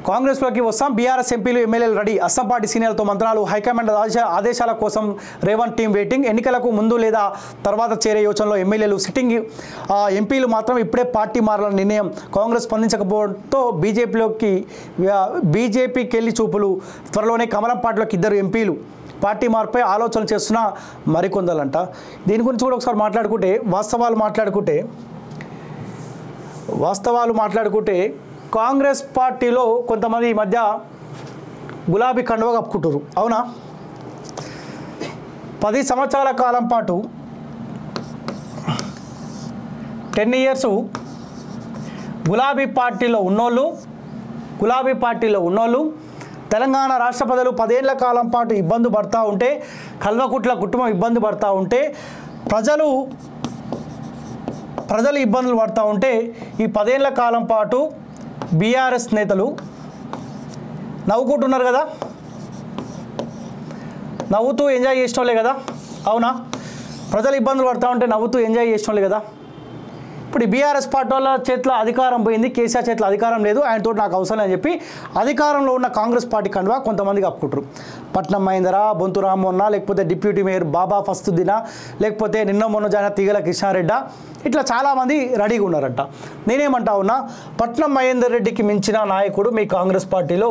కాంగ్రెస్లోకి వస్తాం బీఆర్ఎస్ ఎంపీలు ఎమ్మెల్యేలు రెడీ అస్సాం పార్టీ సీనియర్లతో మంత్రాలు హైకమాండ్ ఆదేశ- ఆదేశాల కోసం రేవంత్ టీం వెయిటింగ్ ఎన్నికలకు ముందు లేదా తర్వాత చేరే యోచనలో ఎమ్మెల్యేలు సిట్టింగ్ ఆ, ఎంపీలు మాత్రం ఇప్పుడే పార్టీ మారాలని నిర్ణయం కాంగ్రెస్ స్పందించకపోవడంతో బీజేపీలోకి బీజేపీకి వెళ్ళి చూపులు త్వరలోనే కమలం పార్టీలోకి ఇద్దరు ఎంపీలు పార్టీ మార్పై ఆలోచన చేస్తున్న మరికొందలంట దీని గురించి కూడా ఒకసారి మాట్లాడుకుంటే వాస్తవాలు మాట్లాడుకుంటే వాస్తవాలు మాట్లాడుకుంటే కాంగ్రెస్ పార్టీలో కొంతమంది ఈ మధ్య గులాబీ కండువ కప్పుకుంటారు అవునా పది సంవత్సరాల కాలం పాటు టెన్ ఇయర్స్ గులాబీ పార్టీలో ఉన్నోళ్ళు గులాబీ పార్టీలో ఉన్నోళ్ళు తెలంగాణ రాష్ట్ర ప్రజలు పదేళ్ల కాలం పాటు ఇబ్బంది పడతా ఉంటే కల్వకుట్ల కుటుంబం ఇబ్బంది పడతా ఉంటే ప్రజలు ప్రజలు ఇబ్బందులు పడతా ఉంటే ఈ పదేళ్ల కాలం పాటు బీఆర్ఎస్ నేతలు నవ్వుకుంటున్నారు కదా నవ్వుతూ ఎంజాయ్ చేసిన వాళ్ళే కదా అవునా ప్రజలు ఇబ్బందులు పడతా ఉంటే నవ్వుతూ ఎంజాయ్ చేసిన వాళ్ళే కదా ఇప్పుడు ఈ బీఆర్ఎస్ పార్టీ వాళ్ళ చేతిలో అధికారం పోయింది కేసీఆర్ చేతిలో అధికారం లేదు ఆయనతో నాకు అవసరం అని చెప్పి అధికారంలో ఉన్న కాంగ్రెస్ పార్టీ కండువా కొంతమందికి అప్పుకుంటారు పట్నం మహేందర బొంతు రామ్మోహన్న లేకపోతే డిప్యూటీ మేయర్ బాబా ఫస్తుద్దీనా లేకపోతే నిన్న మొన్న జాయిన తీగల కృష్ణారెడ్డి ఇట్లా చాలామంది రెడీగా ఉన్నారంట నేనేమంటా ఉన్నా పట్నం మహేందర్ రెడ్డికి మించిన నాయకుడు మీ కాంగ్రెస్ పార్టీలో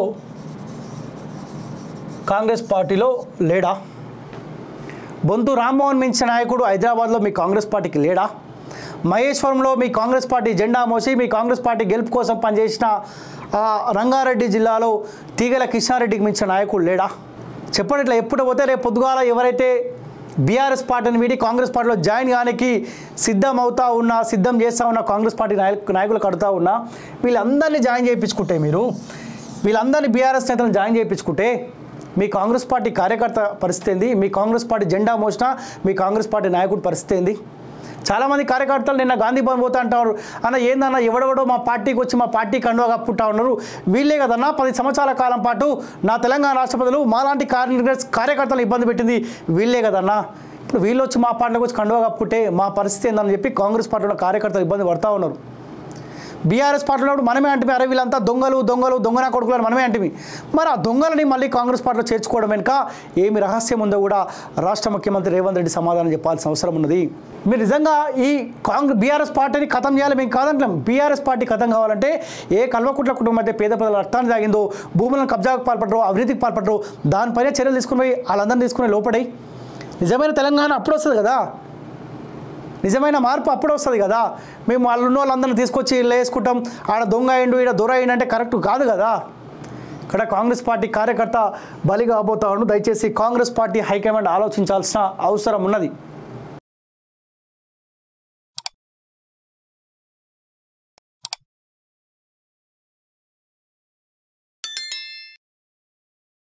కాంగ్రెస్ పార్టీలో లేడా బొంతు రామ్మోహన్ మించిన నాయకుడు హైదరాబాద్లో మీ కాంగ్రెస్ పార్టీకి లేడా మహేశ్వరంలో మీ కాంగ్రెస్ పార్టీ జెండా మోసి మీ కాంగ్రెస్ పార్టీ గెలుపు కోసం పనిచేసిన ఆ, రంగారెడ్డి జిల్లాలో తీగల కృష్ణారెడ్డికి మించిన నాయకుడు లేడా చెప్పండి ఇట్లా ఎప్పుడు పోతే రేపు పొద్దుగాల ఎవరైతే బీఆర్ఎస్ పార్టీని వీడి కాంగ్రెస్ పార్టీలో జాయిన్ కానికి సిద్ధం అవుతా ఉన్నా సిద్ధం చేస్తూ ఉన్న కాంగ్రెస్ పార్టీ నాయకు నాయకులు కడుతూ ఉన్నా వీళ్ళందరినీ జాయిన్ చేయించుకుంటే మీరు వీళ్ళందరినీ బీఆర్ఎస్ నేతలను జాయిన్ చేయించుకుంటే మీ కాంగ్రెస్ పార్టీ కార్యకర్త పరిస్థితి ఏంది మీ కాంగ్రెస్ పార్టీ జెండా మోసిన మీ కాంగ్రెస్ పార్టీ నాయకుడి పరిస్థితి ఏంది చాలామంది కార్యకర్తలు నిన్న గాంధీ భవన్ పోతా అంటారు అన్న ఏందన్న ఎవడెవడో మా పార్టీకి వచ్చి మా పార్టీ కండువా కప్పుకుంటా ఉన్నారు వీళ్ళే కదన్నా పది సంవత్సరాల కాలం పాటు నా తెలంగాణ రాష్ట్ర ప్రజలు మాలాంటి కార్య కార్యకర్తలు ఇబ్బంది పెట్టింది వీళ్ళే కదన్నా ఇప్పుడు వీళ్ళు వచ్చి మా పార్టీలోకి వచ్చి కండువా కప్పుకుంటే మా పరిస్థితి ఏందని చెప్పి కాంగ్రెస్ పార్టీలో కార్యకర్తలు ఇబ్బంది పడతా ఉన్నారు బీఆర్ఎస్ పార్టీలో ఉన్నప్పుడు మనమే అంటే అరే వీళ్ళంతా దొంగలు దొంగలు దొంగన కొడుకులు అని మనమే అంటే మరి ఆ దొంగలని మళ్ళీ కాంగ్రెస్ పార్టీలో చేర్చుకోవడం వెనుక ఏమి రహస్యం ఉందో కూడా రాష్ట్ర ముఖ్యమంత్రి రేవంత్ రెడ్డి సమాధానం చెప్పాల్సిన అవసరం ఉన్నది మీరు నిజంగా ఈ కాంగ్రెస్ బీఆర్ఎస్ పార్టీని ఖతం చేయాలి మేము కాదంటాం బీఆర్ఎస్ పార్టీ ఖతం కావాలంటే ఏ కల్వకుట్ల కుటుంబం అయితే పేద ప్రజల రక్తాన్ని తాగిందో భూములను కబ్జాకు పాల్పడరు అవినీతికి పాల్పడరు దానిపైన చర్యలు తీసుకుని పోయి వాళ్ళందరినీ తీసుకుని లోపడై నిజమైన తెలంగాణ అప్పుడు వస్తుంది కదా నిజమైన మార్పు అప్పుడు వస్తుంది కదా మేము వాళ్ళు ఉన్న వాళ్ళందరినీ తీసుకొచ్చి ఇలా వేసుకుంటాం ఆడ దొంగ అయిండు ఈడ దొర అయిండు అంటే కరెక్ట్ కాదు కదా ఇక్కడ కాంగ్రెస్ పార్టీ కార్యకర్త బలిగా కాబోతా ఉండు దయచేసి కాంగ్రెస్ పార్టీ హైకమాండ్ ఆలోచించాల్సిన అవసరం ఉన్నది